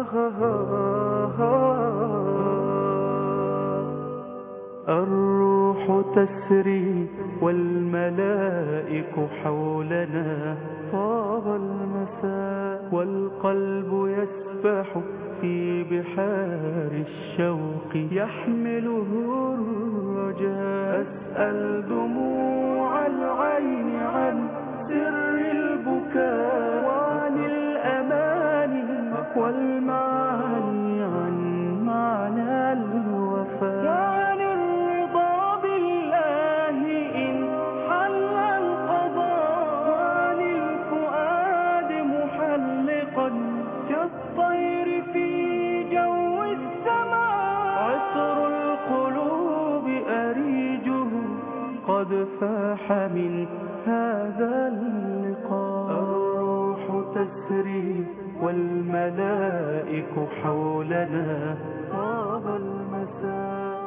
الروح تسري والملائك حولنا طاب المساء والقلب يسبح في بحار الشوق يحمله الرجاء أسأل دموع العين عن سر البكاء وعن الأماني والمعاني عن معنى الوفاء وعن الرضا بالله إن حل القضاء وعن الفؤاد محلقا كالطير في جو السماء عطر القلوب أريجه قد فاح من هذا اللقاء الروح تسري والملائك حولنا طاب المساء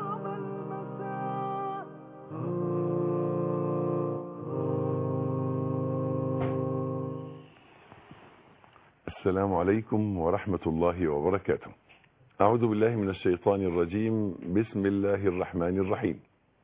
السلام عليكم ورحمة الله وبركاته أعوذ بالله من الشيطان الرجيم بسم الله الرحمن الرحيم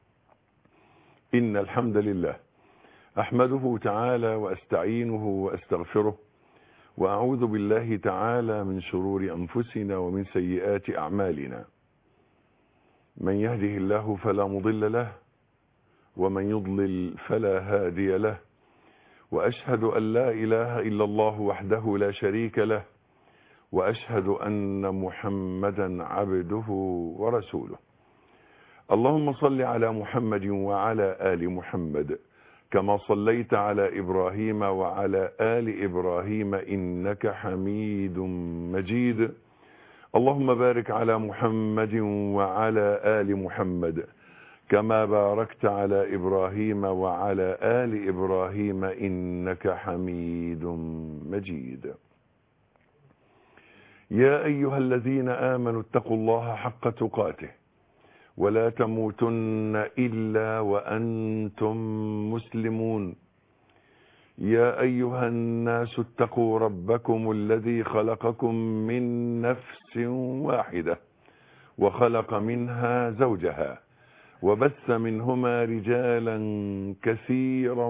إن الحمد لله أحمده تعالى وأستعينه وأستغفره وأعوذ بالله تعالى من شرور أنفسنا ومن سيئات أعمالنا من يهده الله فلا مضل له ومن يضلل فلا هادي له وأشهد أن لا إله إلا الله وحده لا شريك له وأشهد أن محمدا عبده ورسوله اللهم صل على محمد وعلى آل محمد كما صليت على إبراهيم وعلى آل إبراهيم إنك حميد مجيد اللهم بارك على محمد وعلى آل محمد كما باركت على إبراهيم وعلى آل إبراهيم إنك حميد مجيد يا أيها الذين آمنوا اتقوا الله حق تقاته ولا تموتن إلا وأنتم مسلمون يا أيها الناس اتقوا ربكم الذي خلقكم من نفس واحدة وخلق منها زوجها وبث منهما رجالا كثيرا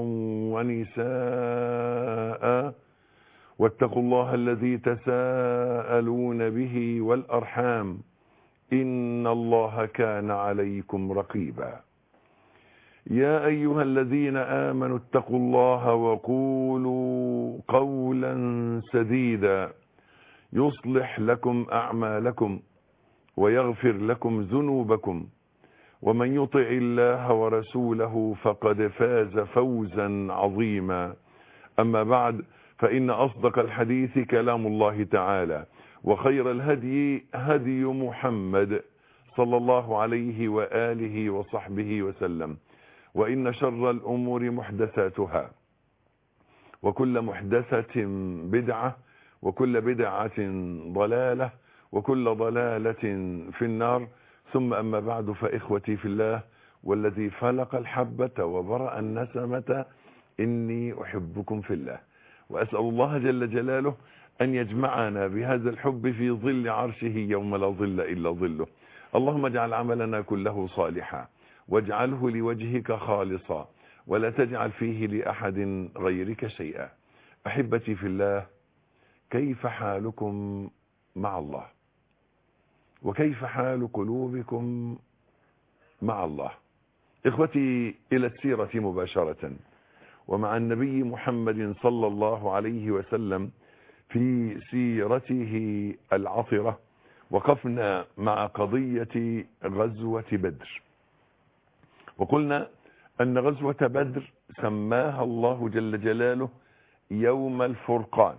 ونساء واتقوا الله الذي تساءلون به والأرحام إن الله كان عليكم رقيبا يا أيها الذين آمنوا اتقوا الله وقولوا قولا سديدا يصلح لكم أعمالكم ويغفر لكم ذنوبكم ومن يطع الله ورسوله فقد فاز فوزا عظيما أما بعد فإن أصدق الحديث كلام الله تعالى وخير الهدي هدي محمد صلى الله عليه وآله وصحبه وسلم وإن شر الأمور محدثاتها وكل محدثة بدعة وكل بدعة ضلالة وكل ضلالة في النار ثم أما بعد فإخوتي في الله والذي فلق الحبة وبرأ النسمة إني أحبكم في الله وأسأل الله جل جلاله أن يجمعنا بهذا الحب في ظل عرشه يوم لا ظل إلا ظله اللهم اجعل عملنا كله صالحا واجعله لوجهك خالصا ولا تجعل فيه لأحد غيرك شيئا أحبتي في الله كيف حالكم مع الله وكيف حال قلوبكم مع الله إخوتي إلى السيرة مباشرة ومع النبي محمد صلى الله عليه وسلم في سيرته العطرة وقفنا مع قضية غزوة بدر وقلنا أن غزوة بدر سماها الله جل جلاله يوم الفرقان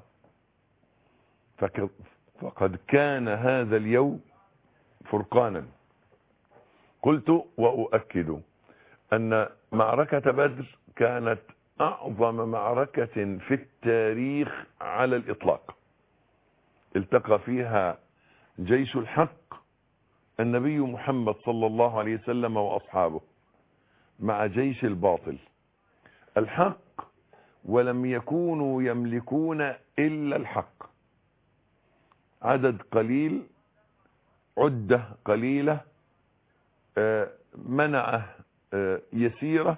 فقد كان هذا اليوم فرقانا قلت وأؤكد أن معركة بدر كانت أعظم معركة في التاريخ على الإطلاق التقى فيها جيش الحق النبي محمد صلى الله عليه وسلم وأصحابه مع جيش الباطل الحق ولم يكونوا يملكون إلا الحق عدد قليل عدة قليلة آه، منعة آه، يسيرة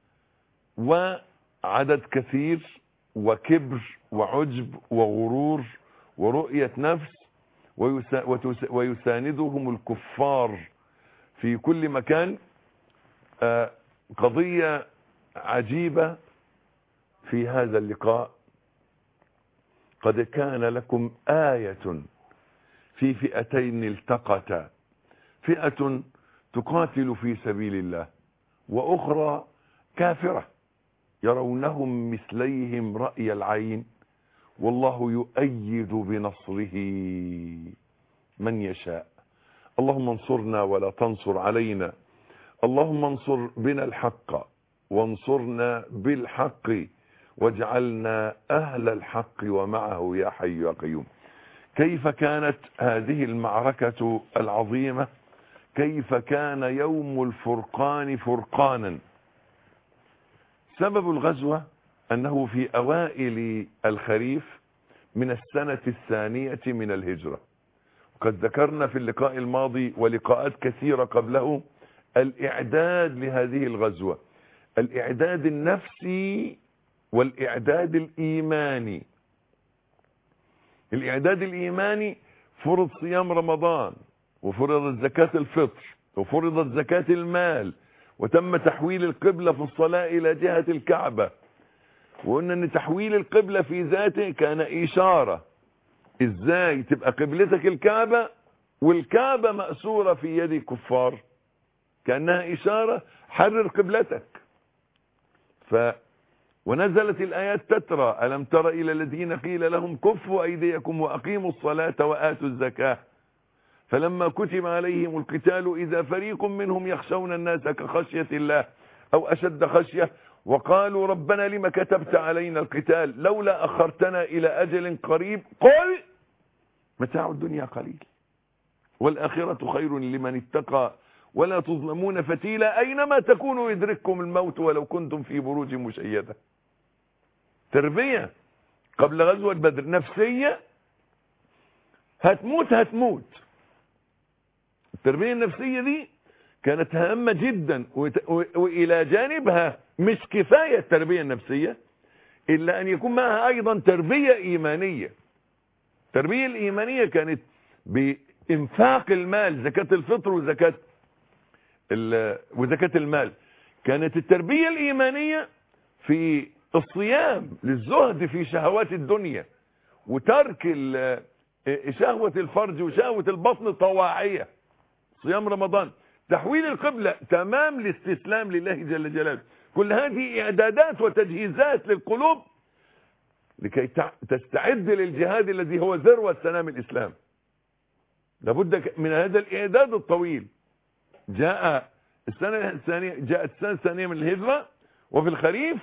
وعدد كثير وكبر وعجب وغرور ورؤية نفس ويسا- وتس- ويساندهم الكفار في كل مكان آه، قضية عجيبة في هذا اللقاء قد كان لكم آية في فئتين التقتا فئة تقاتل في سبيل الله وأخرى كافرة يرونهم مثليهم رأي العين والله يؤيد بنصره من يشاء اللهم انصرنا ولا تنصر علينا اللهم انصر بنا الحق وانصرنا بالحق واجعلنا أهل الحق ومعه يا حي يا قيوم كيف كانت هذه المعركة العظيمة كيف كان يوم الفرقان فرقانا سبب الغزوة أنه في أوائل الخريف من السنة الثانية من الهجرة وقد ذكرنا في اللقاء الماضي ولقاءات كثيرة قبله الإعداد لهذه الغزوة الإعداد النفسي والإعداد الإيماني الإعداد الإيماني فرض صيام رمضان وفرضت زكاة الفطر وفرضت زكاة المال وتم تحويل القبلة في الصلاة إلى جهة الكعبة وقلنا أن تحويل القبلة في ذاته كان إشارة إزاي تبقى قبلتك الكعبة والكعبة مأسورة في يد الكفار كأنها إشارة حرر قبلتك ف ونزلت الآيات تترى ألم تر إلى الذين قيل لهم كفوا أيديكم وأقيموا الصلاة وآتوا الزكاة فلما كتب عليهم القتال إذا فريق منهم يخشون الناس كخشية الله أو أشد خشية وقالوا ربنا لما كتبت علينا القتال لولا أخرتنا إلى أجل قريب قل متاع الدنيا قليل والآخرة خير لمن اتقى ولا تظلمون فتيلا أينما تكونوا يدرككم الموت ولو كنتم في بروج مشيدة تربية قبل غزوة بدر نفسية هتموت هتموت التربية النفسية دي كانت هامة جدا وت- و- وإلى جانبها مش كفاية التربية النفسية إلا أن يكون معها أيضا تربية إيمانية التربية الإيمانية كانت بإنفاق المال زكاة الفطر وزكاة ال- وزكاة المال كانت التربية الإيمانية في الصيام للزهد في شهوات الدنيا وترك ال- شهوة الفرج وشهوة البطن طواعية صيام رمضان تحويل القبلة تمام الاستسلام لله جل جلاله كل هذه إعدادات وتجهيزات للقلوب لكي تع- تستعد للجهاد الذي هو ذروة سلام الإسلام لابد ك- من هذا الإعداد الطويل جاء السنة الثانية جاءت السنة الثانية من الهجرة وفي الخريف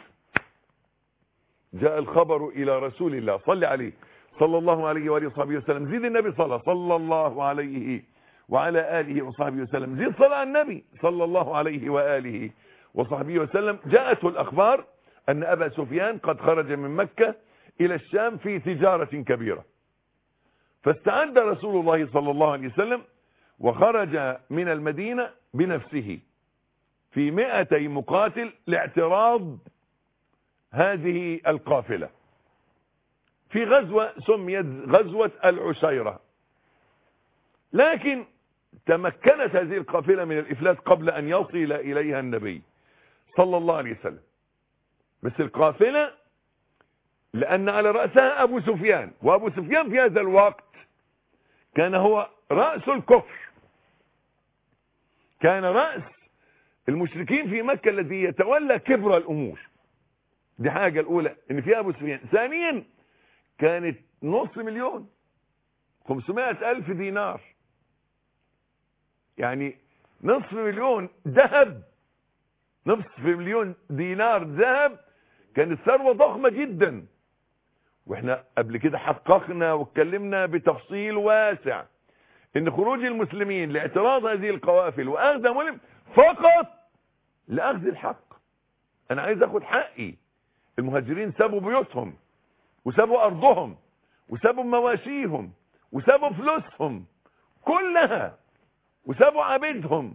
جاء الخبر إلى رسول الله صلى عليه صلى الله عليه وآله وصحبه وسلم زيد النبي صلى صلى الله عليه وعلى آله وصحبه وسلم زيد صلى على النبي صلى الله عليه وآله وصحبه وسلم جاءته الأخبار أن أبا سفيان قد خرج من مكة إلى الشام في تجارة كبيرة فاستعد رسول الله صلى الله عليه وسلم وخرج من المدينة بنفسه في مئتي مقاتل لاعتراض هذه القافلة في غزوة سميت غزوة العشيرة لكن تمكنت هذه القافلة من الإفلات قبل أن يصل إليها النبي صلى الله عليه وسلم بس القافلة لأن على رأسها أبو سفيان وأبو سفيان في هذا الوقت كان هو رأس الكفر كان رأس المشركين في مكة الذي يتولى كبر الأمور دي حاجة الأولى إن في أبو سفيان ثانيا كانت نص مليون خمسمائة ألف دينار يعني نصف مليون ذهب نصف مليون دينار ذهب كانت ثروة ضخمة جدا واحنا قبل كده حققنا واتكلمنا بتفصيل واسع ان خروج المسلمين لاعتراض هذه القوافل واخذ اموالهم فقط لاخذ الحق انا عايز اخد حقي المهاجرين سابوا بيوتهم وسابوا ارضهم وسابوا مواشيهم وسابوا فلوسهم كلها وسابوا عبيدهم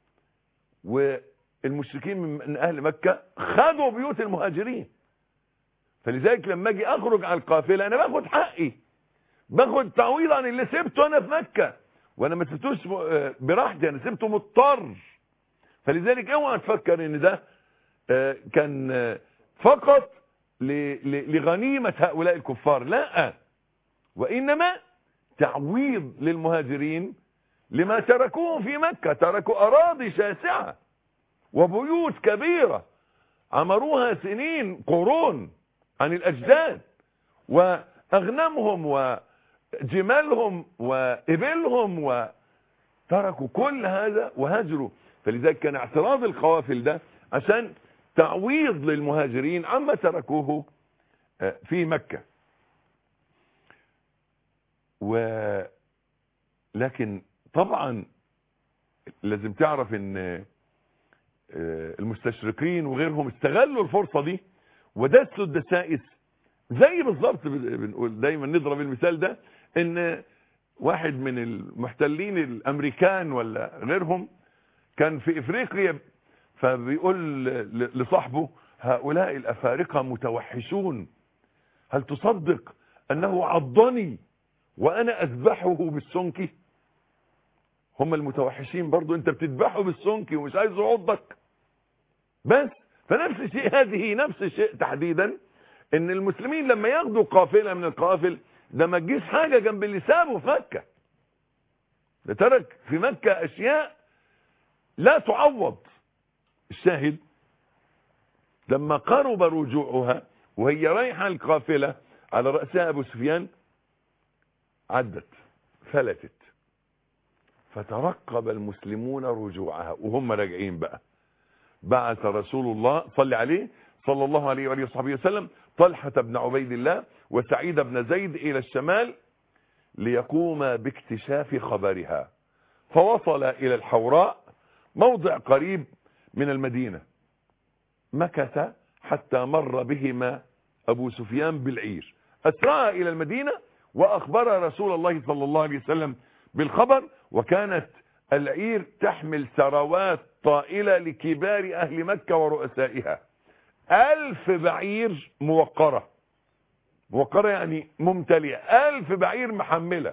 والمشركين من اهل مكة خدوا بيوت المهاجرين فلذلك لما اجي اخرج على القافلة انا باخد حقي باخد تعويض عن اللي سبته انا في مكة وانا ما سبتوش براحتي انا سبته مضطر فلذلك اوعى تفكر ان ده كان فقط لغنيمة هؤلاء الكفار لا وانما تعويض للمهاجرين لما تركوه في مكة تركوا اراضي شاسعة وبيوت كبيرة عمروها سنين قرون عن الاجداد واغنمهم وجمالهم وابلهم وتركوا كل هذا وهاجروا فلذلك كان اعتراض القوافل ده عشان تعويض للمهاجرين عما تركوه في مكة و لكن طبعا لازم تعرف ان المستشرقين وغيرهم استغلوا الفرصة دي ودسوا الدسائس زي بالظبط بنقول دايما نضرب المثال ده ان واحد من المحتلين الامريكان ولا غيرهم كان في افريقيا فبيقول لصاحبه هؤلاء الافارقة متوحشون هل تصدق انه عضني وانا اذبحه بالسنكي هم المتوحشين برضو انت بتذبحه بالسنكي ومش عايز يعضك بس فنفس الشيء هذه نفس الشيء تحديدا ان المسلمين لما ياخدوا قافلة من القوافل ده ما تجيش حاجة جنب اللي سابه في مكة ده ترك في مكة اشياء لا تعوض الشاهد لما قرب رجوعها وهي رايحة القافلة على رأسها ابو سفيان عدت فلتت فترقب المسلمون رجوعها وهم راجعين بقى بعث رسول الله صلى عليه صلى الله عليه وآله وصحبه وسلم طلحة بن عبيد الله وسعيد بن زيد إلى الشمال ليقوم باكتشاف خبرها فوصل إلى الحوراء موضع قريب من المدينة مكث حتى مر بهما أبو سفيان بالعير أسرع إلى المدينة وأخبر رسول الله صلى الله عليه وسلم بالخبر وكانت العير تحمل ثروات طائلة لكبار أهل مكة ورؤسائها ألف بعير موقرة موقرة يعني ممتلئة ألف بعير محملة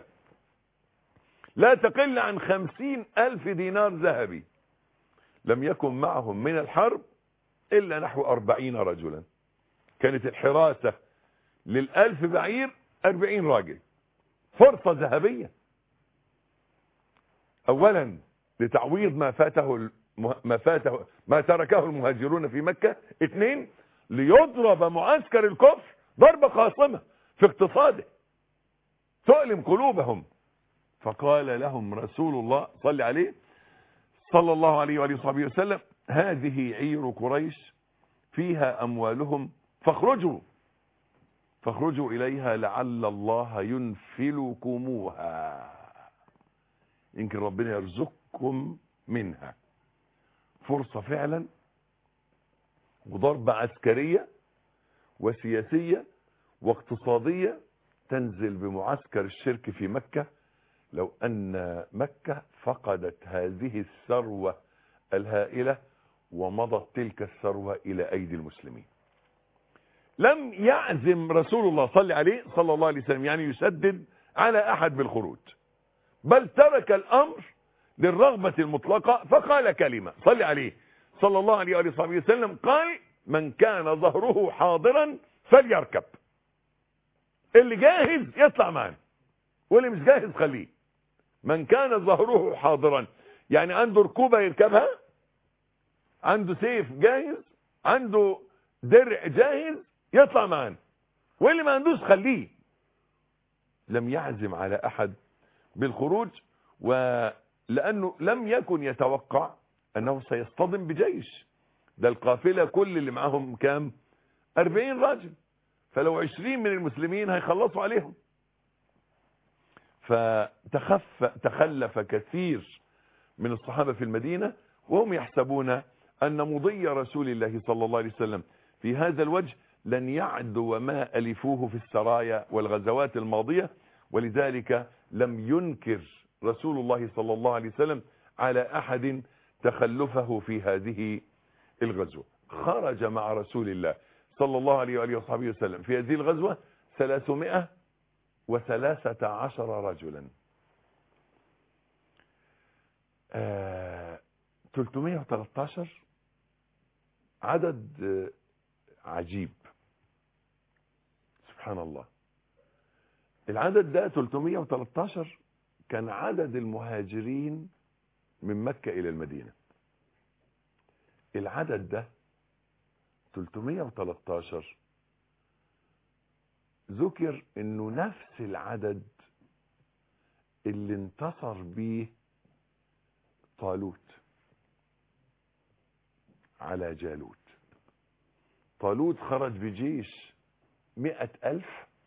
لا تقل عن خمسين ألف دينار ذهبي لم يكن معهم من الحرب إلا نحو أربعين رجلا كانت الحراسة للألف بعير أربعين راجل فرصة ذهبية أولا لتعويض ما فاته ما فاته ما تركه المهاجرون في مكة اثنين ليضرب معسكر الكفر ضربة قاصمة في اقتصاده تؤلم قلوبهم فقال لهم رسول الله صلى عليه صلى الله عليه وآله وصحبه وسلم هذه عير قريش فيها أموالهم فاخرجوا فاخرجوا إليها لعل الله ينفلكموها يمكن ربنا يرزقكم منها فرصة فعلا وضربة عسكرية وسياسية واقتصادية تنزل بمعسكر الشرك في مكة لو أن مكة فقدت هذه الثروة الهائلة ومضت تلك الثروة إلى أيدي المسلمين لم يعزم رسول الله صلى عليه صلى الله عليه وسلم يعني يسدد على أحد بالخروج بل ترك الأمر للرغبة المطلقة فقال كلمة صلى عليه صلى الله عليه وآله وصحبه وسلم قال من كان ظهره حاضرا فليركب اللي جاهز يطلع معنا واللي مش جاهز خليه من كان ظهره حاضرا يعني عنده ركوبة يركبها عنده سيف جاهز عنده درع جاهز يطلع معنا واللي ما عندوش خليه لم يعزم على احد بالخروج ولانه لم يكن يتوقع انه سيصطدم بجيش ده القافلة كل اللي معاهم كام اربعين راجل فلو عشرين من المسلمين هيخلصوا عليهم فتخف تخلف كثير من الصحابة في المدينة وهم يحسبون أن مضي رسول الله صلى الله عليه وسلم في هذا الوجه لن يعدو ما ألفوه في السرايا والغزوات الماضية ولذلك لم ينكر رسول الله صلى الله عليه وسلم على أحد تخلفه في هذه الغزوة خرج مع رسول الله صلى الله عليه وآله وصحبه وسلم في هذه الغزوة ثلاثمائة وثلاثة عشر رجلا آه 313 عدد آه عجيب سبحان الله العدد ده 313 كان عدد المهاجرين من مكة إلى المدينة العدد ده 313 ذكر انه نفس العدد اللي انتصر بيه طالوت على جالوت طالوت خرج بجيش مئة ألف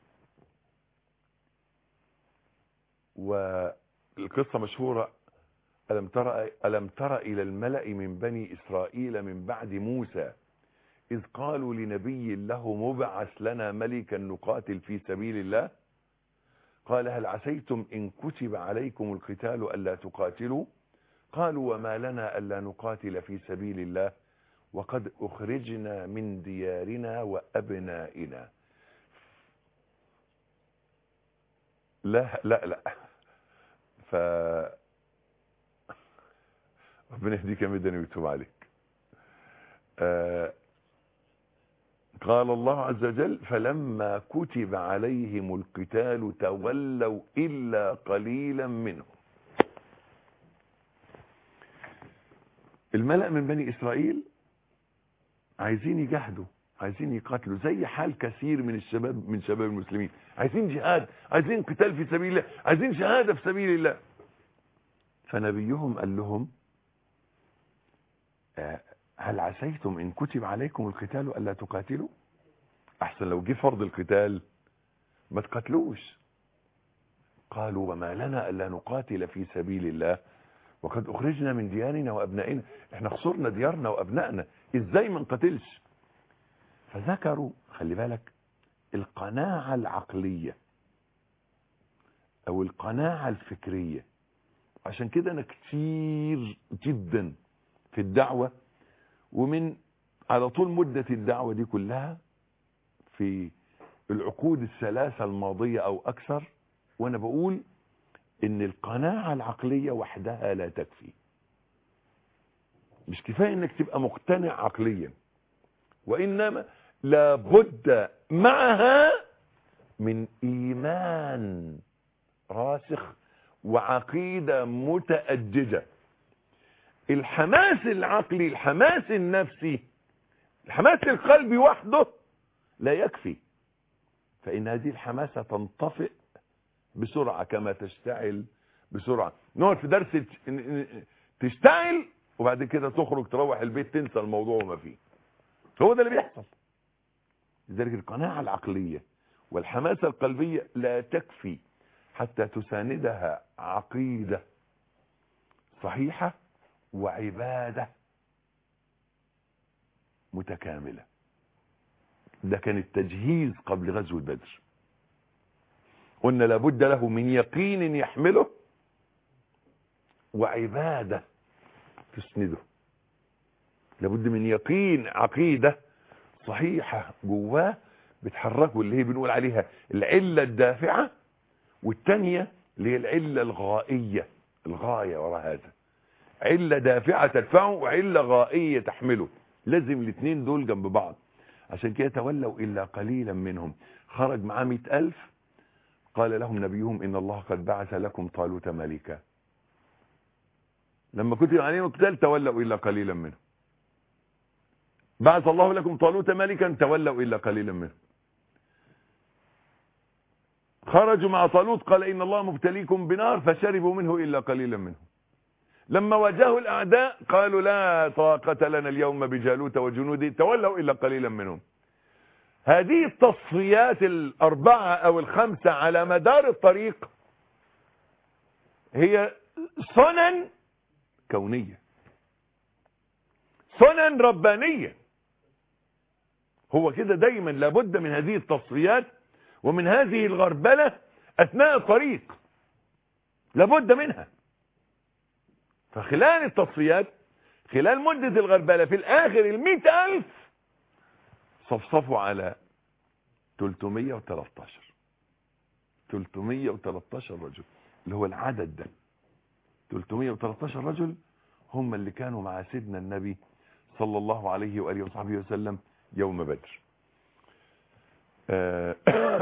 والقصة مشهورة ألم ترى, ألم ترى إلى الملأ من بني إسرائيل من بعد موسى إذ قالوا لنبي له مبعث لنا ملكا نقاتل في سبيل الله قال هل عسيتم إن كتب عليكم القتال ألا تقاتلوا قالوا وما لنا ألا نقاتل في سبيل الله وقد أخرجنا من ديارنا وأبنائنا لا لا لا ف ربنا يهديك يا مدني ويتوب عليك آه قال الله عز وجل فلما كتب عليهم القتال تولوا إلا قليلا منهم الملأ من بني إسرائيل عايزين يجاهدوا عايزين يقاتلوا زي حال كثير من الشباب من شباب المسلمين عايزين جهاد عايزين قتال في سبيل الله عايزين شهادة في سبيل الله فنبيهم قال لهم هل عسيتم إن كتب عليكم القتال ألا تقاتلوا أحسن لو جه فرض القتال ما تقاتلوش قالوا وما لنا ألا نقاتل في سبيل الله وقد أخرجنا من ديارنا وأبنائنا احنا خسرنا ديارنا وأبنائنا إزاي ما نقاتلش فذكروا خلي بالك القناعة العقلية أو القناعة الفكرية عشان كده أنا كتير جدا في الدعوة ومن على طول مدة الدعوة دي كلها في العقود الثلاثة الماضية أو أكثر وأنا بقول إن القناعة العقلية وحدها لا تكفي مش كفاية إنك تبقى مقتنع عقليا وإنما لابد معها من إيمان راسخ وعقيدة متأججة الحماس العقلي الحماس النفسي الحماس القلبي وحده لا يكفي فإن هذه الحماسة تنطفئ بسرعة كما تشتعل بسرعة نقعد في درس تشتعل وبعد كده تخرج تروح البيت تنسى الموضوع وما فيه هو ده اللي بيحصل لذلك القناعة العقلية والحماسة القلبية لا تكفي حتى تساندها عقيدة صحيحة وعبادة متكاملة ده كان التجهيز قبل غزوة بدر قلنا لابد له من يقين يحمله وعبادة تسنده لابد من يقين عقيدة صحيحة جواه بتحركه اللي هي بنقول عليها العلة الدافعة والتانية اللي هي العلة الغائية الغاية وراء هذا علة دافعة تدفعه وعلة غائية تحمله لازم الاثنين دول جنب بعض عشان كده تولوا إلا قليلا منهم خرج معاه مئة ألف قال لهم نبيهم إن الله قد بعث لكم طالوت ملكا لما كتب عليهم القتال تولوا إلا قليلا منهم بعث الله لكم طالوت ملكا تولوا إلا قليلا منهم خرجوا مع طالوت قال إن الله مبتليكم بنار فشربوا منه إلا قليلا منهم لما واجهوا الأعداء قالوا لا طاقة لنا اليوم بجالوت وجنوده تولوا إلا قليلا منهم هذه التصفيات الأربعة أو الخمسة على مدار الطريق هي سنن كونية سنن ربانية هو كده دايما لابد من هذه التصفيات ومن هذه الغربلة اثناء الطريق لابد منها فخلال التصفيات خلال مدة الغربلة في الاخر المئة الف صفصفوا على 313 313 رجل اللي هو العدد ده 313 رجل هم اللي كانوا مع سيدنا النبي صلى الله عليه وآله وصحبه وسلم يوم بدر آه،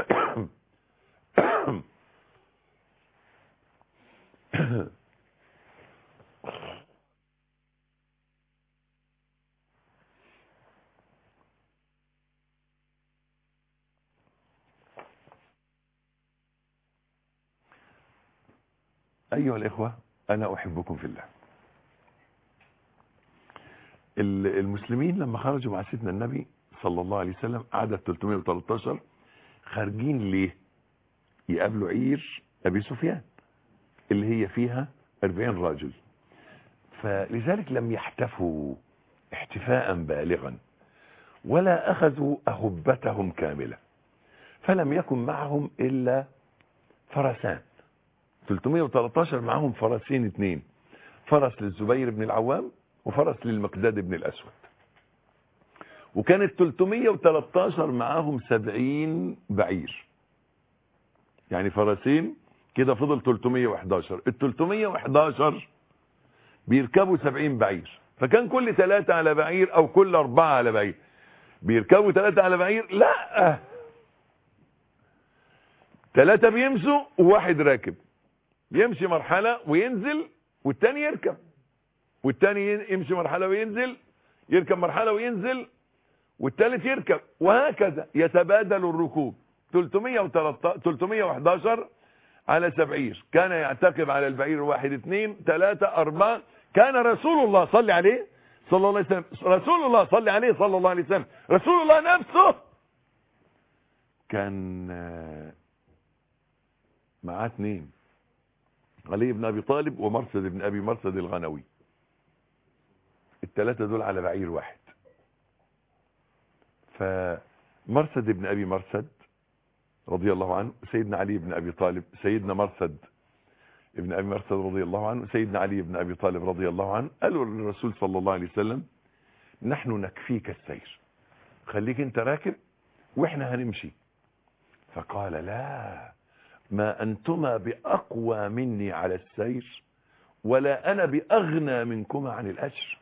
أيها الإخوة أنا أحبكم في الله ال- المسلمين لما خرجوا مع سيدنا النبي صلى الله عليه وسلم عدد 313 خارجين ليه يقابلوا عير أبي سفيان اللي هي فيها 40 راجل فلذلك لم يحتفوا احتفاء بالغا ولا أخذوا أهبتهم كاملة فلم يكن معهم إلا فرسان 313 معهم فرسين اثنين فرس للزبير بن العوام وفرس للمقداد بن الأسود وكانت 313 معاهم 70 بعير يعني فرسين كده فضل 311 ال 311 بيركبوا 70 بعير فكان كل ثلاثة على بعير او كل اربعة على بعير بيركبوا ثلاثة على بعير لا ثلاثة بيمشوا وواحد راكب يمشي مرحلة وينزل والتاني يركب والتاني يمشي مرحلة وينزل يركب مرحلة وينزل والتالت يركب وهكذا يتبادل الركوب 313 311 على سبعير كان يعتقب على البعير واحد اثنين ثلاثة أربعة كان رسول الله صلى عليه صلى الله عليه وسلم رسول الله صلى عليه صلى الله عليه وسلم رسول الله نفسه كان آه، معاه اثنين علي بن ابي طالب ومرثد بن ابي مرثد الغنوي الثلاثه دول على بعير واحد فمرثد بن ابي مرثد رضي الله عنه سيدنا علي بن ابي طالب سيدنا مرثد ابن ابي مرثد رضي الله عنه سيدنا علي بن ابي طالب رضي الله عنه قالوا للرسول صلى الله عليه وسلم نحن نكفيك السير خليك انت راكب واحنا هنمشي فقال لا ما أنتما بأقوى مني على السير ولا أنا بأغنى منكما عن الأجر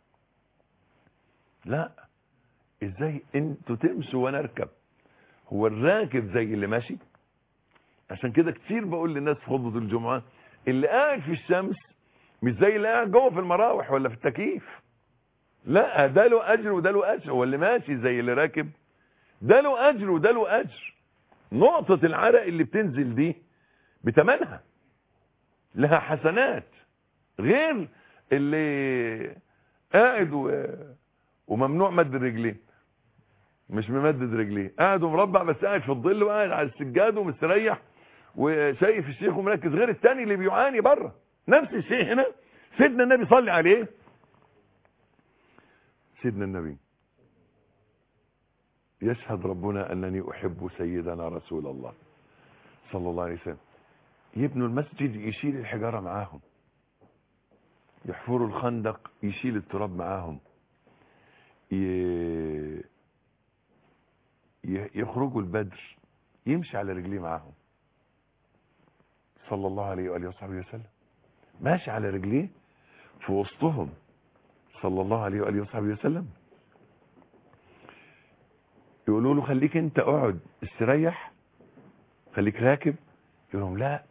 لا إزاي أنتوا تمشوا وأنا أركب هو الراكب زي اللي ماشي عشان كده كتير بقول للناس في خطبة الجمعة اللي قاعد في الشمس مش زي اللي قاعد جوه في المراوح ولا في التكييف لا ده له أجر وده له أجر هو اللي ماشي زي اللي راكب ده له أجر وده له أجر نقطة العرق اللي بتنزل دي بتمنها لها حسنات غير اللي قاعد و... وممنوع مد الرجلين مش ممدد رجليه قاعد ومربع بس قاعد في الظل وقاعد على السجاد ومستريح وشايف الشيخ ومركز غير التاني اللي بيعاني بره نفس الشيء هنا سيدنا النبي صلي عليه سيدنا النبي يشهد ربنا أنني أحب سيدنا رسول الله صلى الله عليه وسلم يبنوا المسجد يشيل الحجارة معاهم يحفروا الخندق يشيل التراب معاهم ي... ي... يخرجوا البدر يمشي على رجليه معاهم صلى الله عليه وآله وصحبه وسلم ماشي على رجليه في وسطهم صلى الله عليه وآله وصحبه وسلم يقولوا له خليك انت اقعد استريح خليك راكب يقول لهم لا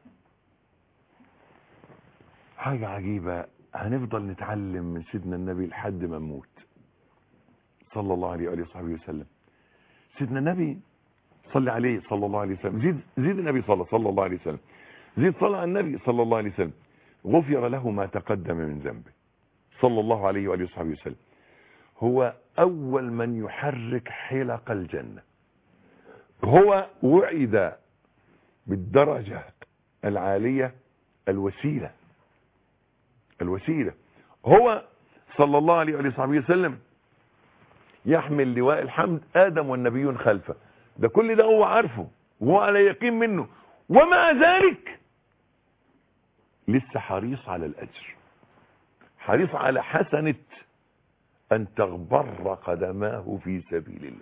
حاجة عجيبة هنفضل نتعلم من سيدنا النبي لحد ما نموت صلى الله عليه وآله وصحبه وسلم سيدنا النبي صلى عليه صلى الله عليه وسلم زيد, زيد النبي صلى صلى الله عليه وسلم زيد صلى على النبي صلى الله عليه وسلم غفر له ما تقدم من ذنبه صلى الله عليه وآله وصحبه وسلم هو أول من يحرك حلق الجنة هو وعد بالدرجة العالية الوسيلة الوسيلة هو صلى الله عليه وصحبه وسلم يحمل لواء الحمد آدم والنبيون خلفه ده كل ده هو عارفه وهو على يقين منه ومع ذلك لسه حريص على الأجر حريص على حسنة أن تغبر قدماه في سبيل الله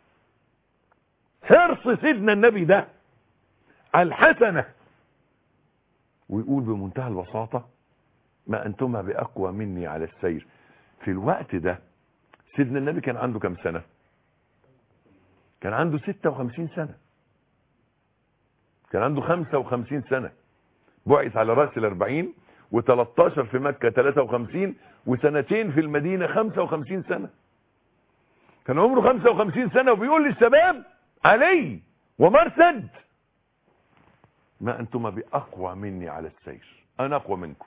حرص سيدنا النبي ده على الحسنة ويقول بمنتهى البساطة ما أنتما بأقوى مني على السير في الوقت ده سيدنا النبي كان عنده كم سنة كان عنده 56 سنة كان عنده 55 سنة بعث على رأس الأربعين و13 في مكة 53 وسنتين في المدينة 55 سنة كان عمره 55 سنة وبيقول للشباب علي ومرسد ما أنتم بأقوى مني على السير أنا أقوى منكم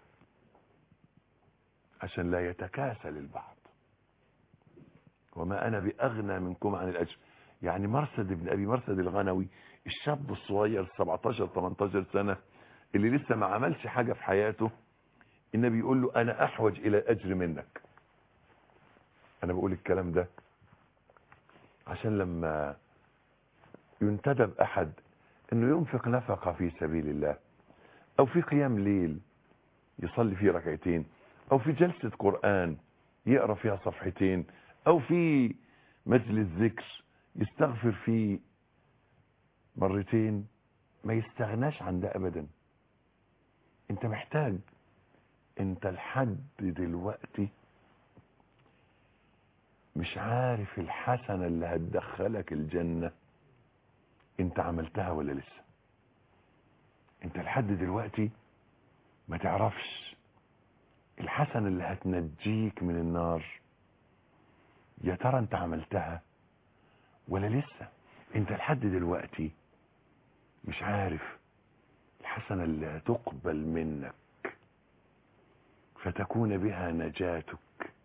عشان لا يتكاسل البعض وما أنا بأغنى منكم عن الأجر يعني مرسد ابن أبي مرسد الغنوي الشاب الصغير 17 18 سنة اللي لسه ما عملش حاجة في حياته النبي يقول له أنا أحوج إلى الأجر منك أنا بقول الكلام ده عشان لما ينتدب أحد أنه ينفق نفقة في سبيل الله أو في قيام ليل يصلي فيه ركعتين أو في جلسة قرآن يقرأ فيها صفحتين أو في مجلس ذكر يستغفر فيه مرتين ما يستغناش عن ده أبدا انت محتاج انت لحد دلوقتي مش عارف الحسنة اللي هتدخلك الجنة انت عملتها ولا لسه انت لحد دلوقتي ما تعرفش الحسنة اللي هتنجيك من النار يا ترى انت عملتها ولا لسه انت لحد دلوقتي مش عارف الحسنة اللي هتقبل منك فتكون بها نجاتك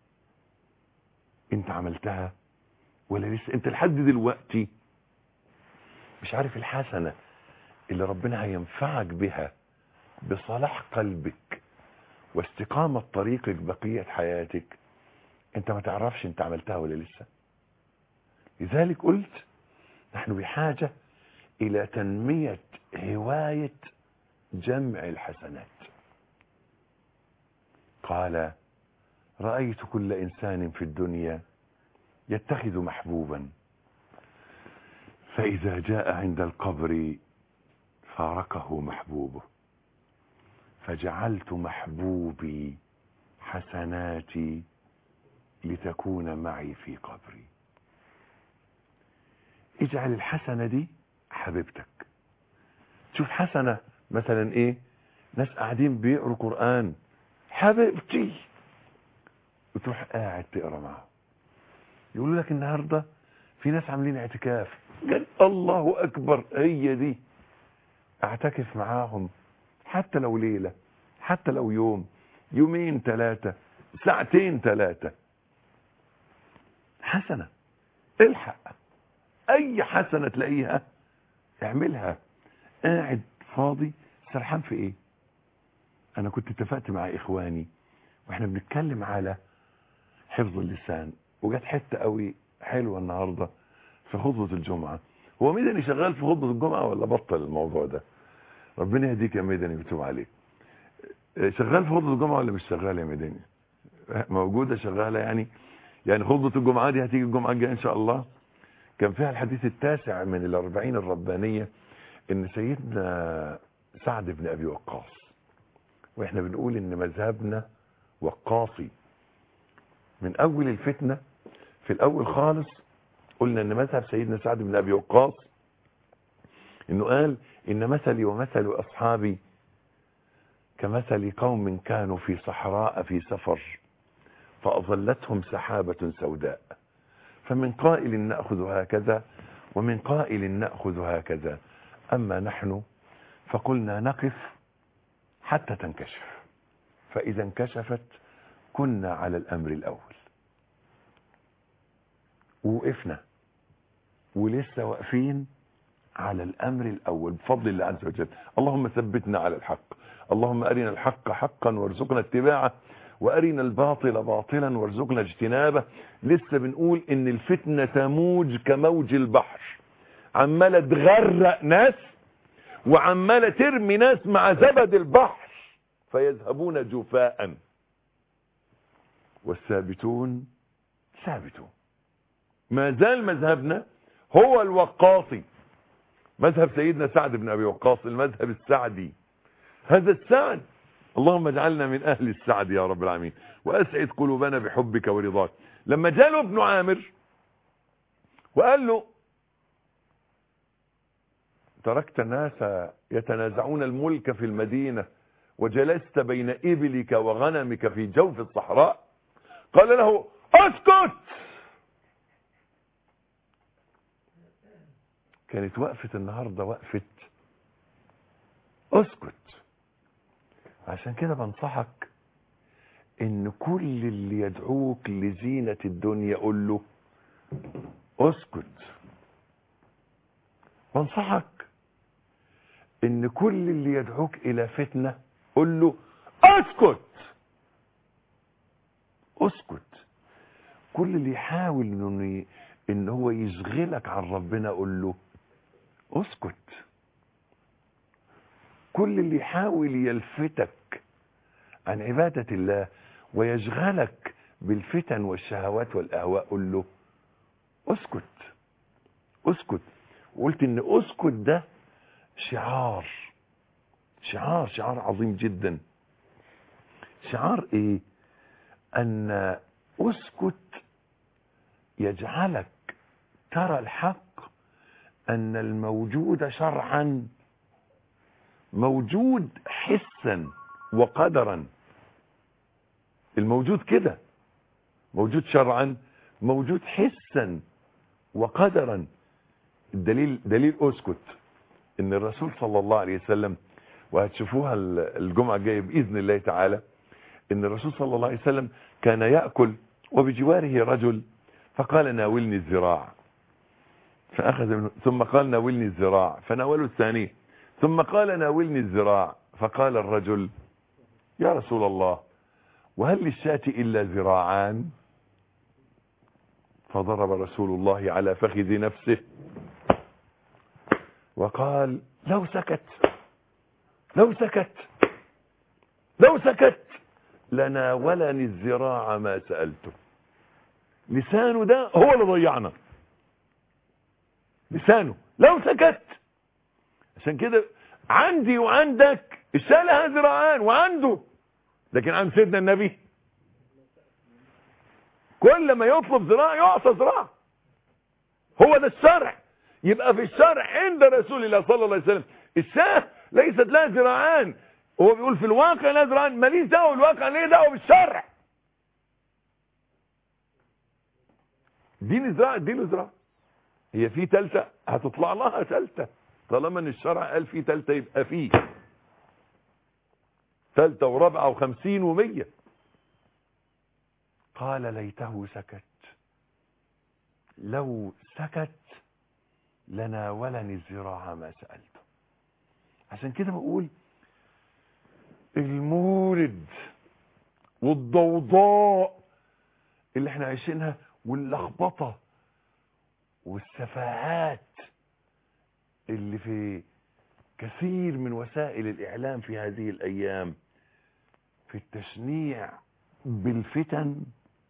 انت عملتها ولا لسه انت لحد دلوقتي مش عارف الحسنة اللي ربنا هينفعك بها بصلاح قلبك واستقامة طريقك بقية حياتك انت ما تعرفش انت عملتها ولا لسه لذلك قلت نحن بحاجة الى تنمية هواية جمع الحسنات قال رأيت كل إنسان في الدنيا يتخذ محبوبا فإذا جاء عند القبر فارقه محبوبه فجعلت محبوبي حسناتي لتكون معي في قبري اجعل الحسنة دي حبيبتك شوف حسنة مثلا ايه ناس قاعدين بيقروا قرآن حبيبتي وتروح قاعد تقرا معاهم يقولوا لك النهارده في ناس عاملين اعتكاف قال الله اكبر هي دي اعتكف معاهم حتى لو ليله حتى لو يوم يومين ثلاثه ساعتين ثلاثه حسنه الحق اي حسنه تلاقيها اعملها قاعد فاضي سرحان في ايه انا كنت اتفقت مع اخواني واحنا بنتكلم على حفظ اللسان وجت حته قوي حلوه النهارده في خطبه الجمعه هو ميداني شغال في خطبه الجمعه ولا بطل الموضوع ده ربنا يهديك يا ميداني ويتوب عليك شغال في خطبه الجمعه ولا مش شغال يا ميداني موجوده شغاله يعني يعني خطبه الجمعه دي هتيجي الجمعه الجايه ان شاء الله كان فيها الحديث التاسع من الأربعين الربانية ان سيدنا سعد بن ابي وقاص واحنا بنقول ان مذهبنا وقاصي من اول الفتنة في الاول خالص قلنا ان مذهب سيدنا سعد بن ابي وقاص انه قال ان مثلي ومثل اصحابي كمثل قوم كانوا في صحراء في سفر فاظلتهم سحابة سوداء فمن قائل نأخذ هكذا ومن قائل نأخذ هكذا أما نحن فقلنا نقف حتى تنكشف فإذا انكشفت كنا على الأمر الأول ووقفنا ولسه واقفين على الأمر الأول بفضل الله عز وجل اللهم ثبتنا على الحق اللهم أرنا الحق حقا وارزقنا اتباعه وأرنا الباطل باطلا وارزقنا اجتنابه لسه بنقول ان الفتنة تموج كموج البحر عمالة تغرق ناس وعمالة ترمي ناس مع زبد البحر فيذهبون جفاء والثابتون ثابتون ما زال مذهبنا هو الوقاصي مذهب سيدنا سعد بن أبي وقاص المذهب السعدي هذا السعد اللهم اجعلنا من أهل السعد يا رب العالمين وأسعد قلوبنا بحبك ورضاك لما جاله ابن عامر وقال له تركت الناس يتنازعون الملك في المدينة وجلست بين إبلك وغنمك في جوف الصحراء قال له اسكت كانت وقفة النهاردة وقفة اسكت عشان كده بنصحك ان كل اللي يدعوك لزينة الدنيا قول له اسكت بنصحك ان كل اللي يدعوك الى فتنة قول له اسكت اسكت كل اللي يحاول انه ان هو يشغلك عن ربنا قول له اسكت كل اللي يحاول يلفتك عن عبادة الله ويشغلك بالفتن والشهوات والأهواء قل له اسكت اسكت وقلت ان اسكت ده شعار شعار شعار عظيم جدا شعار ايه ان اسكت يجعلك ترى الحق ان الموجود شرعا موجود حسا وقدرا الموجود كده موجود شرعا موجود حسا وقدرا الدليل دليل اسكت ان الرسول صلى الله عليه وسلم وهتشوفوها الجمعة الجاية بإذن الله تعالى ان الرسول صلى الله عليه وسلم كان يأكل وبجواره رجل فقال ناولني الذراع فأخذ منه ثم قال ناولني الذراع فناوله الثاني ثم قال ناولني الذراع فقال الرجل يا رسول الله وهل للشاة إلا ذراعان فضرب رسول الله على فخذ نفسه وقال لو سكت لو سكت لو سكت لناولني الذراع ما سألته لسانه ده هو اللي ضيعنا لسانه لو سكت عشان كده عندي وعندك الشاة لها ذراعان وعنده لكن عند سيدنا النبي كل ما يطلب ذراع يعطى ذراع هو ده الشرع يبقى في الشرع عند رسول الله صلى الله عليه وسلم الشاه ليست لها ذراعان هو بيقول في الواقع لها ذراعان ماليش دعوه بالواقع ليه دعوه بالشرع دين ذراع اديله ذراع هي في تالتة هتطلع لها تالتة طالما ان الشرع قال في تالتة يبقى فيه تالتة ورابعة وخمسين ومية قال ليته سكت لو سكت لناولني الذراع ما سألته عشان كده بقول المورد والضوضاء اللي احنا عايشينها واللخبطة والسفاهات اللي في كثير من وسائل الإعلام في هذه الأيام في التشنيع بالفتن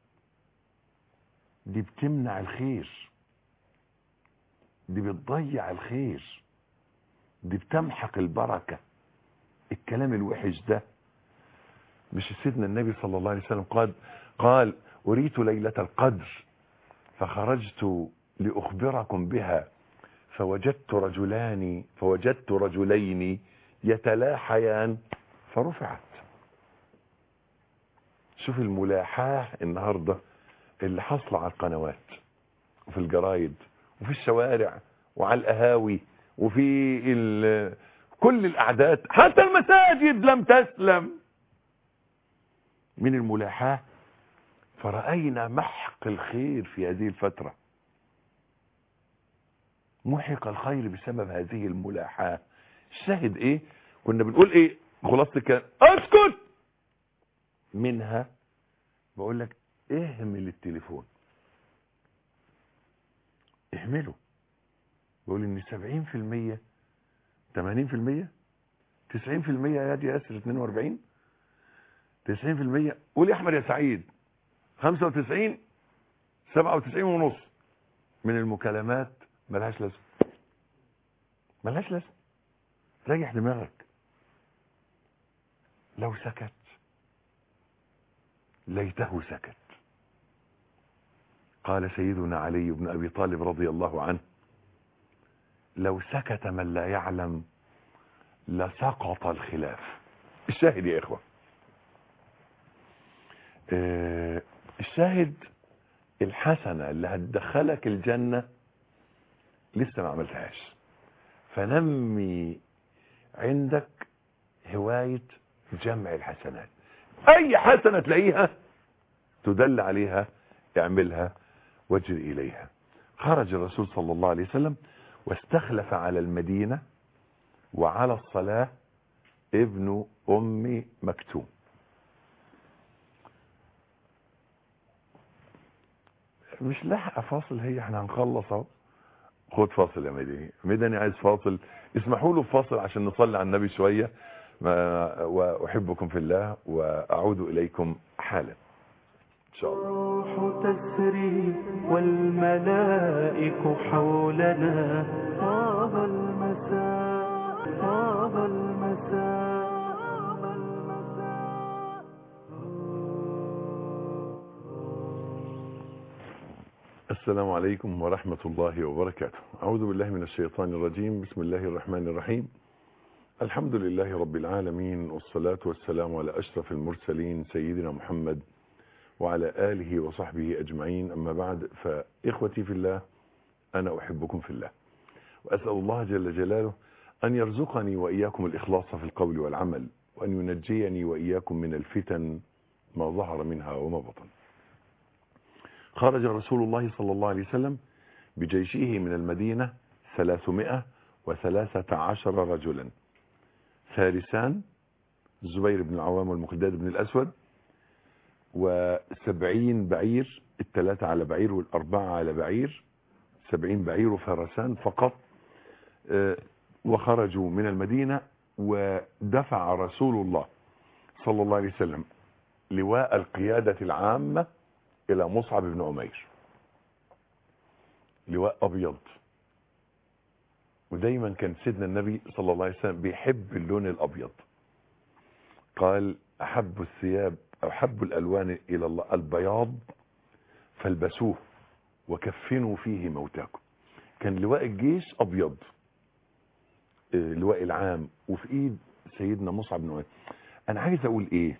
دي بتمنع الخير دي بتضيع الخير دي بتمحق البركة الكلام الوحش ده مش سيدنا النبي صلى الله عليه وسلم قال قال أريت ليلة القدر فخرجت لأخبركم بها فوجدت رجلان فوجدت رجلين يتلاحيان فرفعت شوف الملاحاة النهاردة اللي حصل على القنوات وفي الجرايد وفي الشوارع وعلى القهاوي وفي كل الأعداد حتى المساجد لم تسلم من الملاحاة فرأينا محق الخير في هذه الفترة محق الخير بسبب هذه الملاحاة الشاهد ايه كنا بنقول ايه خلاصة الكلام اسكت منها بقول لك اهمل التليفون اهمله بقول ان سبعين في المية 80% 90% يا دي ياسر 42 90% قول يا احمد يا سعيد 95 97 ونص من المكالمات ملهاش لازمه ملهاش لازمه ريح دماغك لو سكت ليته سكت قال سيدنا علي بن ابي طالب رضي الله عنه لو سكت من لا يعلم لسقط الخلاف الشاهد يا اخوه آه، الشاهد الحسنه اللي هتدخلك الجنه لسه ما عملتهاش فنمي عندك هوايه جمع الحسنات اي حسنه تلاقيها تدل عليها اعملها واجر اليها خرج الرسول صلى الله عليه وسلم واستخلف على المدينة وعلى الصلاة ابن أم مكتوم مش لاحقة فاصل هي احنا هنخلص اهو خد فاصل يا مدني مدني عايز فاصل اسمحوا له فاصل عشان نصلي على النبي شوية ما وأحبكم في الله وأعود إليكم حالا إن شاء الله الروح تسري والملائك حولنا طاب المساء طاب المساء طاب المساء السلام عليكم ورحمة الله وبركاته أعوذ بالله من الشيطان الرجيم بسم الله الرحمن الرحيم الحمد لله رب العالمين والصلاة والسلام على أشرف المرسلين سيدنا محمد وعلى آله وصحبه أجمعين أما بعد فإخوتي في الله أنا أحبكم في الله وأسأل الله جل جلاله أن يرزقني وإياكم الإخلاص في القول والعمل وأن ينجيني وإياكم من الفتن ما ظهر منها وما بطن خرج رسول الله صلى الله عليه وسلم بجيشه من المدينة ثلاثمائة وثلاثة عشر رجلا فارسان الزبير بن العوام والمقداد بن الأسود وسبعين بعير الثلاثة على بعير والأربعة على بعير سبعين بعير وفرسان فقط آه، وخرجوا من المدينة ودفع رسول الله صلى الله عليه وسلم لواء القيادة العامة إلى مصعب بن عمير لواء أبيض ودايما كان سيدنا النبي صلى الله عليه وسلم بيحب اللون الأبيض قال أحب الثياب أو أحب الألوان إلى الله البياض فالبسوه وكفنوا فيه موتاكم كان لواء الجيش أبيض آه، لواء العام وفي إيد سيدنا مصعب بن عمير أنا عايز أقول إيه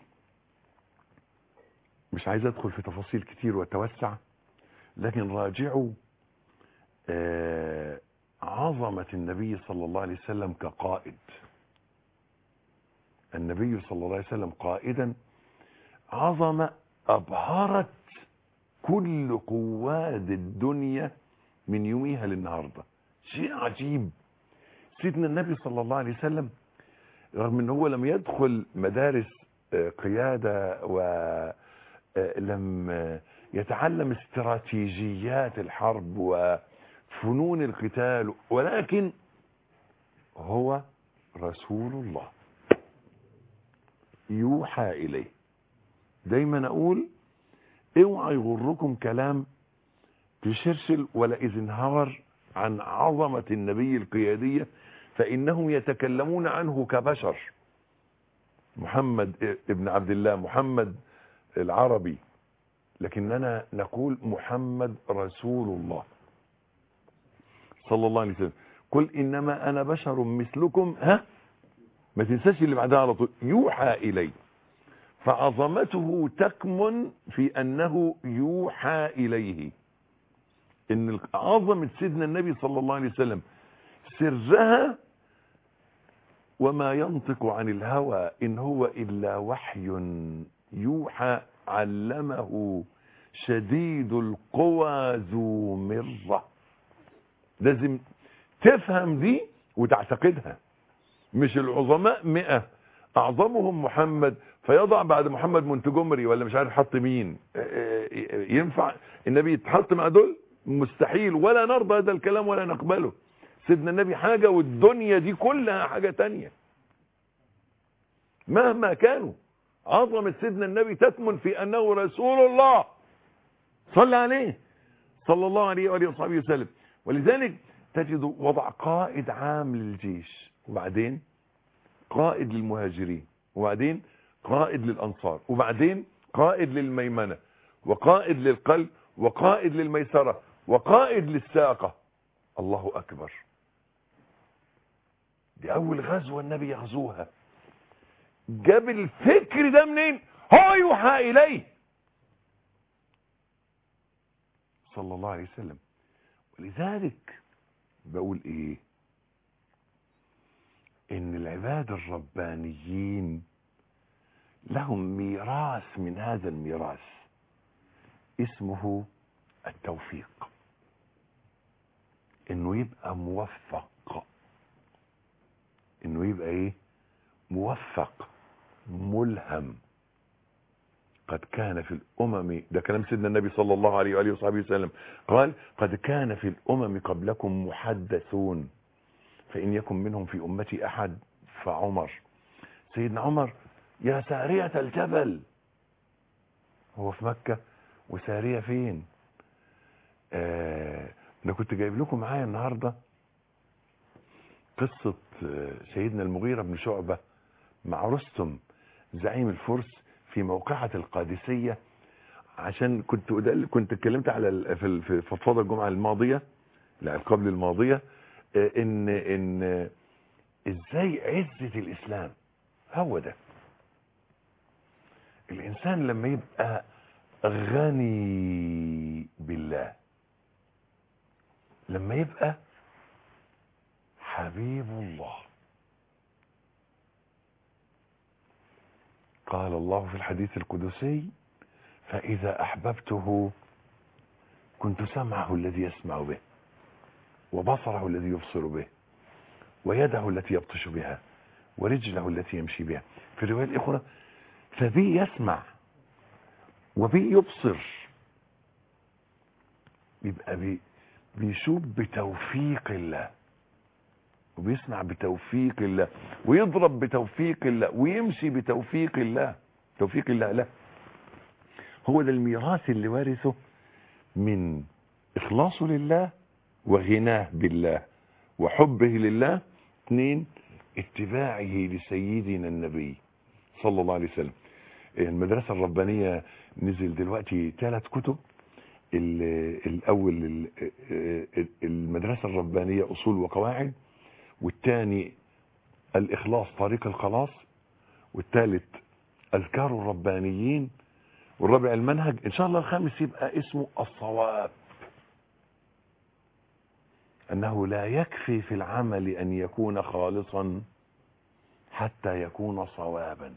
مش عايز أدخل في تفاصيل كتير وأتوسع لكن راجعوا آه، عظمة النبي صلى الله عليه وسلم كقائد النبي صلى الله عليه وسلم قائدا عظمة أبهرت كل قواد الدنيا من يوميها للنهاردة شيء عجيب سيدنا النبي صلى الله عليه وسلم رغم ان هو لم يدخل مدارس آه، قيادة ولم يتعلم استراتيجيات الحرب وفنون القتال ولكن هو رسول الله يوحى إليه دايما أقول اوعى يغركم كلام تشرشل ولا إذ انهار عن عظمة النبي القيادية فإنهم يتكلمون عنه كبشر محمد ابن عبد الله محمد العربي لكننا نقول محمد رسول الله صلى الله عليه وسلم قل إنما أنا بشر مثلكم ها ما تنساش اللي بعدها على طول يوحى إلي فعظمته تكمن في أنه يوحى إليه إن عظمة سيدنا النبي صلى الله عليه وسلم سرها وما ينطق عن الهوى إن هو إلا وحي يوحى علمه شديد القوى ذو مرة لازم تفهم دي وتعتقدها مش العظماء مئة أعظمهم محمد فيضع بعد محمد منتجمري ولا مش عارف حط مين ينفع النبي يتحط مع دول مستحيل ولا نرضى هذا الكلام ولا نقبله سيدنا النبي حاجة والدنيا دي كلها حاجة تانية مهما كانوا عظمة سيدنا النبي تكمن في أنه رسول الله صلى عليه صلى الله عليه وآله وصحبه وسلم ولذلك تجد وضع قائد عام للجيش وبعدين قائد للمهاجرين وبعدين قائد للأنصار وبعدين قائد للميمنة وقائد للقلب وقائد للميسرة وقائد للساقة الله أكبر دي أول غزوة النبي يغزوها جاب الفكر ده منين هو يوحى إليه صلى الله عليه وسلم ولذلك بقول ايه ان العباد الربانيين لهم ميراث من هذا الميراث اسمه التوفيق انه يبقى موفق انه يبقى ايه موفق ملهم قد كان في الامم ده كلام سيدنا النبي صلى الله عليه واله وصحبه وسلم قال قد كان في الامم قبلكم محدثون فان يكن منهم في امتي احد فعمر سيدنا عمر يا سارية الجبل هو في مكة وسارية فين آه انا كنت جايب لكم معايا النهاردة قصة آه، سيدنا المغيرة بن شعبة مع رستم زعيم الفرس في موقعة القادسية عشان كنت أدل كنت اتكلمت على ال- في ال- في فضفضة الجمعة الماضية لا قبل الماضية آه، ان ان آه، ازاي عزة الاسلام هو ده الانسان لما يبقى غني بالله لما يبقى حبيب الله قال الله في الحديث القدسي فإذا أحببته كنت سمعه الذي يسمع به وبصره الذي يبصر به ويده التي يبطش بها ورجله التي يمشي بها في الرواية الأخرى فبي يسمع وبي يبصر يبقى بي بيشوف بتوفيق الله وبيسمع بتوفيق الله ويضرب بتوفيق الله ويمشي بتوفيق الله توفيق الله لا هو ده الميراث اللي وارثه من إخلاصه لله وغناه بالله وحبه لله اثنين اتباعه لسيدنا النبي صلى الله عليه وسلم المدرسة الربانية نزل دلوقتي ثلاث كتب ال- الأول ال- المدرسة الربانية أصول وقواعد والثاني الإخلاص طريق الخلاص والثالث أذكار الربانيين والرابع المنهج إن شاء الله الخامس يبقى اسمه الصواب أنه لا يكفي في العمل أن يكون خالصا حتى يكون صوابا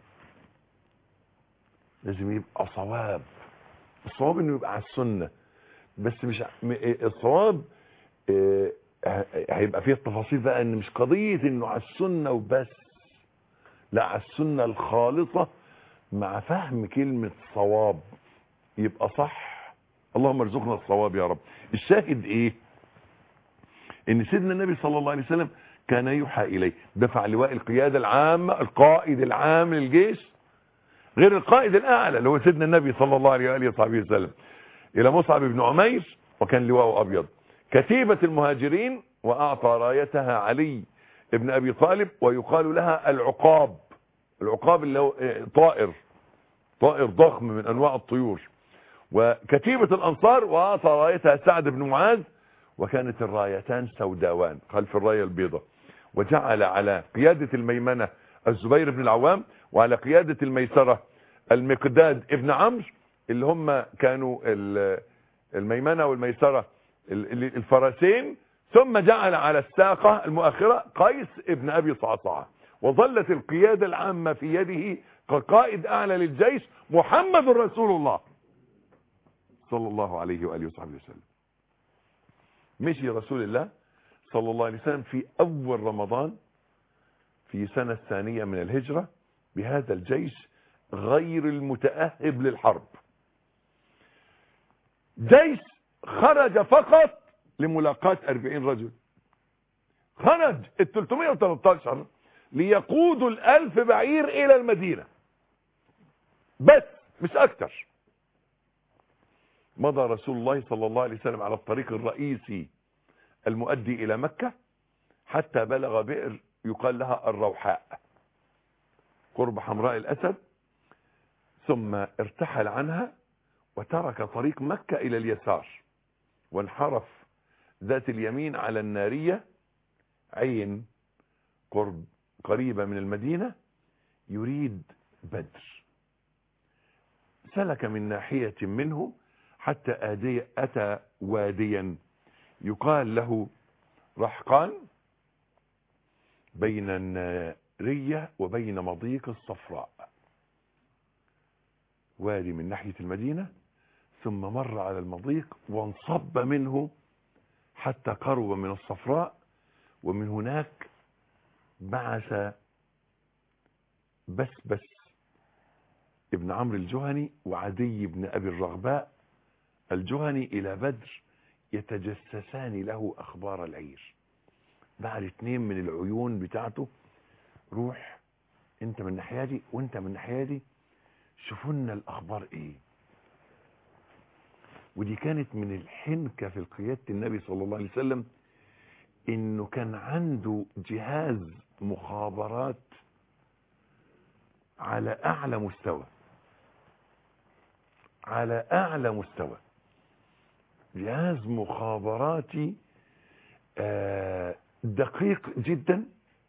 لازم يبقى صواب الصواب انه يبقى على السنة بس مش ع- م- إيه الصواب آه، ه- هيبقى فيه التفاصيل بقى ان مش قضية انه على السنة وبس لا على السنة الخالصة مع فهم كلمة صواب يبقى صح اللهم ارزقنا الصواب يا رب الشاهد ايه ان سيدنا النبي صلى الله عليه وسلم كان يوحى اليه دفع لواء القيادة العامة القائد العام للجيش غير القائد الاعلى اللي هو سيدنا النبي صلى الله عليه واله وصحبه وسلم الى مصعب بن عمير وكان لواءه ابيض كتيبة المهاجرين واعطى رايتها علي ابن ابي طالب ويقال لها العقاب العقاب اللي هو إيه، طائر طائر ضخم من انواع الطيور وكتيبة الانصار واعطى رايتها سعد بن معاذ وكانت الرايتان سوداوان خلف الراية البيضاء وجعل على قيادة الميمنة الزبير بن العوام وعلى قيادة الميسرة المقداد ابن عمرو اللي هم كانوا ال- الميمنة والميسرة ال- ال- الفرسين ثم جعل على الساقة المؤخرة قيس ابن أبي صعصعة وظلت القيادة العامة في يده كقائد أعلى للجيش محمد رسول الله صلى الله عليه وآله وصحبه وسلم مشي رسول الله صلى الله عليه وسلم في أول رمضان في سنة الثانية من الهجرة بهذا الجيش غير المتأهب للحرب جيش خرج فقط لملاقاة أربعين رجل خرج ال 313 ليقودوا الألف بعير إلى المدينة بس مش أكتر مضى رسول الله صلى الله عليه وسلم على الطريق الرئيسي المؤدي إلى مكة حتى بلغ بئر يقال لها الروحاء قرب حمراء الأسد ثم ارتحل عنها وترك طريق مكة إلى اليسار وانحرف ذات اليمين على النارية عين قرب قريبة من المدينة يريد بدر سلك من ناحية منه حتى آدي أتى واديا يقال له رحقان بين النارية وبين مضيق الصفراء وادي من ناحية المدينة ثم مر على المضيق وانصب منه حتى قرب من الصفراء ومن هناك بعث بس بس ابن عمرو الجهني وعدي بن أبي الرغباء الجهني إلى بدر يتجسسان له أخبار العير بعد اتنين من العيون بتاعته روح انت من الناحية دي وانت من الناحية دي شوفوا لنا الأخبار ايه ودي كانت من الحنكة في قيادة النبي صلى الله عليه وسلم انه كان عنده جهاز مخابرات على اعلى مستوى على اعلى مستوى جهاز مخابراتي آه، دقيق جدا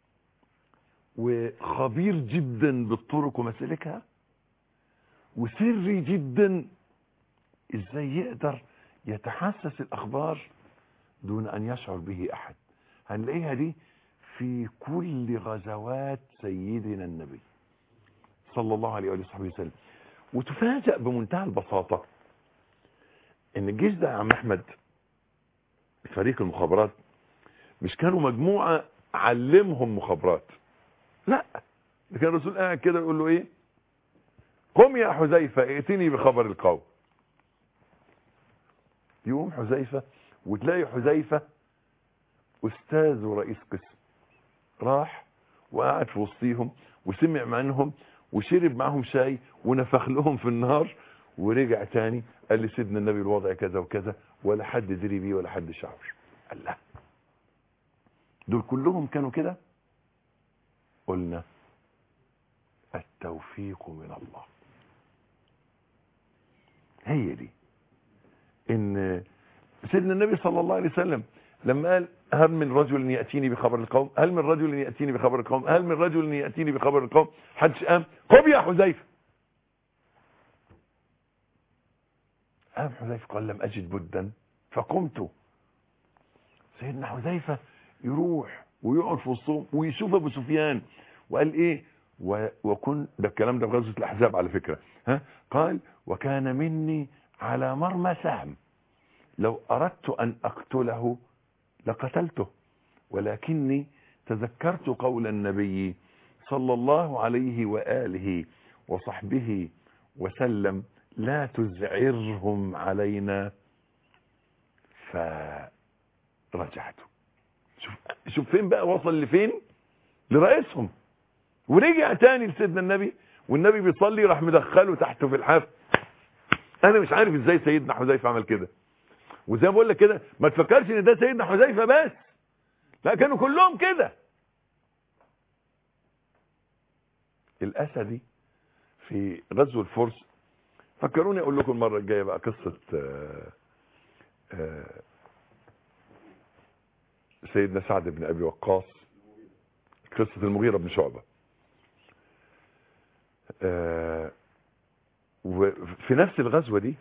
وخبير جدا بالطرق ومسالكها وسري جدا ازاي يقدر يتحسس الاخبار دون ان يشعر به احد هنلاقيها دي في كل غزوات سيدنا النبي صلى الله عليه وآله وصحبه وسلم وتفاجأ بمنتهى البساطة ان الجيش ده يا عم احمد فريق المخابرات مش كانوا مجموعة علمهم مخابرات لا ده كان الرسول قاعد كده يقول له ايه قم يا حذيفة ائتني بخبر القوم يقوم حذيفة وتلاقي حذيفة استاذ ورئيس قسم راح وقعد في وسطيهم وسمع منهم وشرب معهم شاي ونفخ لهم في النار ورجع تاني قال لي سيدنا النبي الوضع كذا وكذا ولا حد دري بيه ولا حد شعر قال لا دول كلهم كانوا كده قلنا التوفيق من الله هي دي ان سيدنا النبي صلى الله عليه وسلم لما قال هل من رجل يأتيني بخبر القوم هل من رجل يأتيني بخبر القوم هل من رجل يأتيني بخبر القوم حدش قام قم يا حذيفة قام حذيفة قال لم أجد بدا فقمت سيدنا حذيفة يروح ويقعد في وسطهم ويشوف ابو سفيان وقال ايه و... وكن ده الكلام ده في غزوه الاحزاب على فكره ها قال وكان مني على مرمى سهم لو اردت ان اقتله لقتلته ولكني تذكرت قول النبي صلى الله عليه واله وصحبه وسلم لا تزعرهم علينا فرجعت شوف شوف فين بقى وصل لفين لرئيسهم ورجع تاني لسيدنا النبي والنبي بيصلي راح مدخله تحته في الحافه انا مش عارف ازاي سيدنا حذيفه عمل كده وزي ما بقول لك كده ما تفكرش ان ده سيدنا حذيفه بس لا كانوا كلهم كده الاسدي في غزو الفرس فكروني اقول لكم المره الجايه بقى قصه آآ آآ سيدنا سعد بن ابي وقاص قصه المغيره بن شعبه وفي نفس الغزوه دي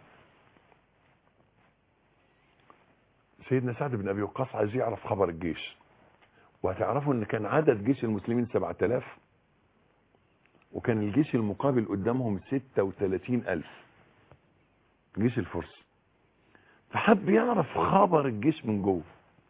سيدنا سعد بن ابي وقاص عايز يعرف خبر الجيش وهتعرفوا ان كان عدد جيش المسلمين 7000 وكان الجيش المقابل قدامهم 36000 جيش الفرس فحب يعرف خبر الجيش من جوه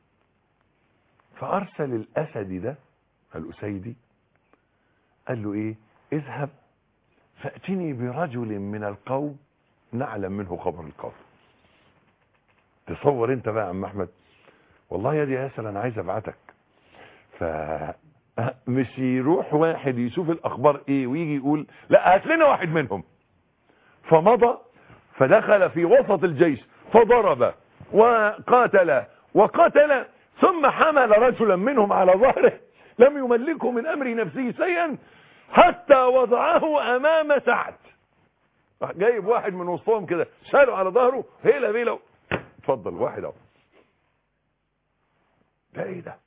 فارسل الاسدي ده الاسيدي قال له ايه اذهب فاتني برجل من القوم نعلم منه خبر القوم تصور انت بقى يا عم احمد والله يا دي ياسر انا عايز ابعتك ف مش يروح واحد يشوف الاخبار ايه ويجي يقول لا هات لنا واحد منهم فمضى فدخل في وسط الجيش فضرب وقاتل وقتل ثم حمل رجلا منهم على ظهره لم يملكه من امر نفسه شيئا حتى وضعه امام سعد راح جايب واحد من وسطهم كده شاله على ظهره هيلا بيلا اتفضل واحد اهو ده ايه ده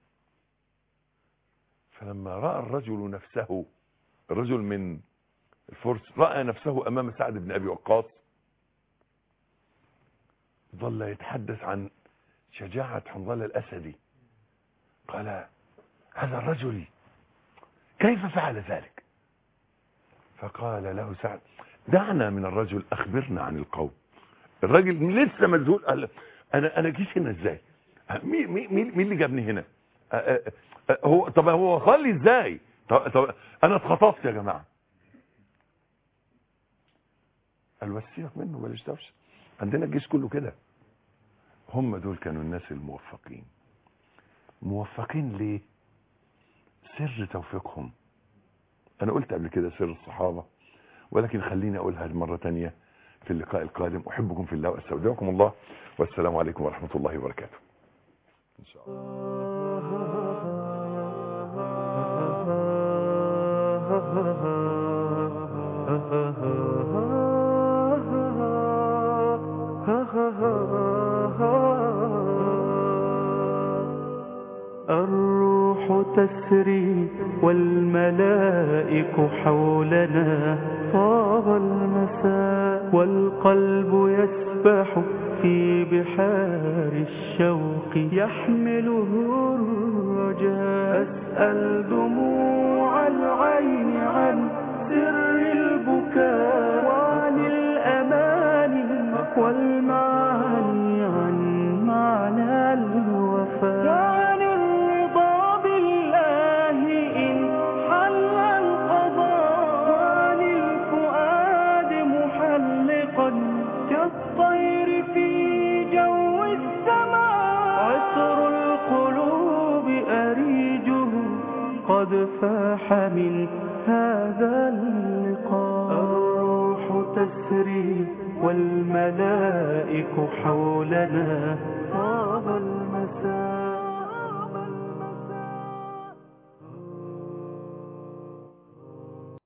فلما راى الرجل نفسه الرجل من الفرس راى نفسه امام سعد بن ابي وقاص ظل يتحدث عن شجاعة حنظلة الأسدي قال هذا الرجل كيف فعل ذلك فقال له سعد دعنا من الرجل أخبرنا عن القوم الراجل لسه مذهول قال أنا أنا جيت هنا إزاي مين مين مين اللي جابني هنا أ- أ- أ- هو طب هو وصل لي إزاي طب, طب أنا اتخطفت يا جماعة قال بس سيبك منه بلاش دوشه عندنا الجيش كله كده هم دول كانوا الناس الموفقين موفقين ليه سر توفيقهم انا قلت قبل كده سر الصحابة ولكن خليني اقولها مرة تانية في اللقاء القادم احبكم في الله واستودعكم الله والسلام عليكم ورحمة الله وبركاته ان شاء الله الروح تسري والملائك حولنا طاب المساء والقلب يسبح في بحار الشوق يحمله الرجاء أسأل دموع العين عن سر البكاء وعن الأماني والمعاني عن معنى الوفاء وعن الرضا بالله إن حل القضاء وعن الفؤاد محلقا كالطير في جو السماء عطر القلوب أريجه قد فاح من هذا اللقاء الروح تسري والملائك حولنا طاب المساء